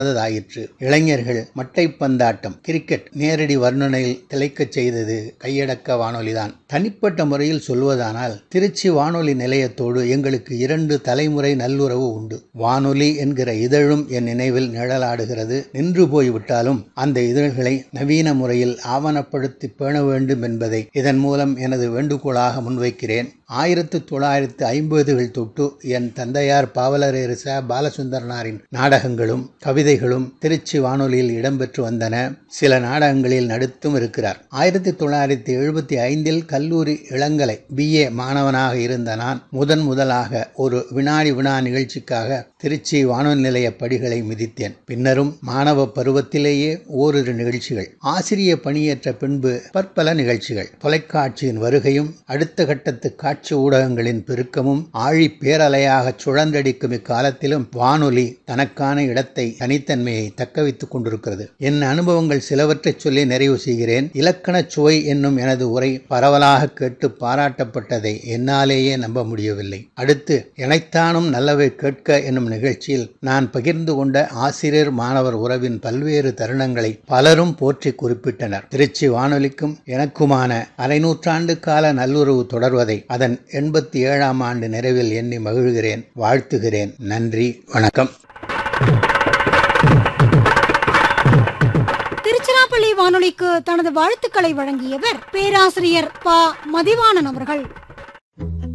ஆயிற்று இளைஞர்கள் மட்டைப்பந்தாட்டம் கிரிக்கெட் நேரடி வர்ணனையில் திளைக்கச் செய்தது கையடக்க வானொலிதான் தனிப்பட்ட முறையில் சொல்வதானால் திருச்சி வானொலி நிலையத்தோடு எங்களுக்கு இரண்டு தலைமுறை நல்லுறவு உண்டு வானொலி என்கிற இதழும் என் நினைவில் நிழலாடுகிறது நின்று போய்விட்டாலும் அந்த இதழ்களை நவீன முறையில் ஆவணப்படுத்தி பேண வேண்டும் என்பதை இதன் மூலம் எனது வேண்டுகோளாக முன்வைக்கிறேன் ஆயிரத்து தொள்ளாயிரத்து ஐம்பதுகள் தொட்டு என் தந்தையார் பாவலரேறு ச பாலசுந்தரனாரின் நாடகங்களும் கவிதைகளும் திருச்சி வானொலியில் இடம்பெற்று வந்தன சில நாடகங்களில் நடித்தும் இருக்கிறார் ஆயிரத்தி தொள்ளாயிரத்தி எழுபத்தி ஐந்தில் கல்லூரி இளங்கலை பிஏ மாணவனாக இருந்த நான் முதன் முதலாக ஒரு வினாடி வினா நிகழ்ச்சிக்காக திருச்சி வானொலி நிலைய படிகளை மிதித்தேன் பின்னரும் மாணவ பருவத்திலேயே ஓரிரு நிகழ்ச்சிகள் ஆசிரிய பணியேற்ற பின்பு பற்பல நிகழ்ச்சிகள் தொலைக்காட்சியின் வருகையும் அடுத்த கட்டத்து காட்சி ஊடகங்களின் பெருக்கமும் ஆழி பேரலையாக சுழன்றடிக்கும் இக்காலத்திலும் வானொலி தனக்கான இடத்தை தனித்தன்மையை தக்க வைத்துக் கொண்டிருக்கிறது என் அனுபவங்கள் சிலவற்றை சொல்லி நிறைவு செய்கிறேன் இலக்கணச் சுவை என்னும் எனது உரை பரவலாக கேட்டு பாராட்டப்பட்டதை என்னாலேயே நம்ப முடியவில்லை அடுத்து இணைத்தானும் நல்லவை கேட்க என்னும் நிகழ்ச்சியில் நான் பகிர்ந்து கொண்ட ஆசிரியர் மாணவர் உறவின் பல்வேறு தருணங்களை பலரும் போற்றி குறிப்பிட்டனர் திருச்சி வானொலிக்கும் எனக்குமான அரை நூற்றாண்டு கால நல்லுறவு தொடர்வதை அதன் எண்பத்தி ஏழாம் ஆண்டு நிறைவில் எண்ணி மகிழ்கிறேன் வாழ்த்துகிறேன் நன்றி வணக்கம் திருச்சிராப்பள்ளி வானொலிக்கு தனது வாழ்த்துக்களை வழங்கியவர் பேராசிரியர் ப மதிவாணன் அவர்கள்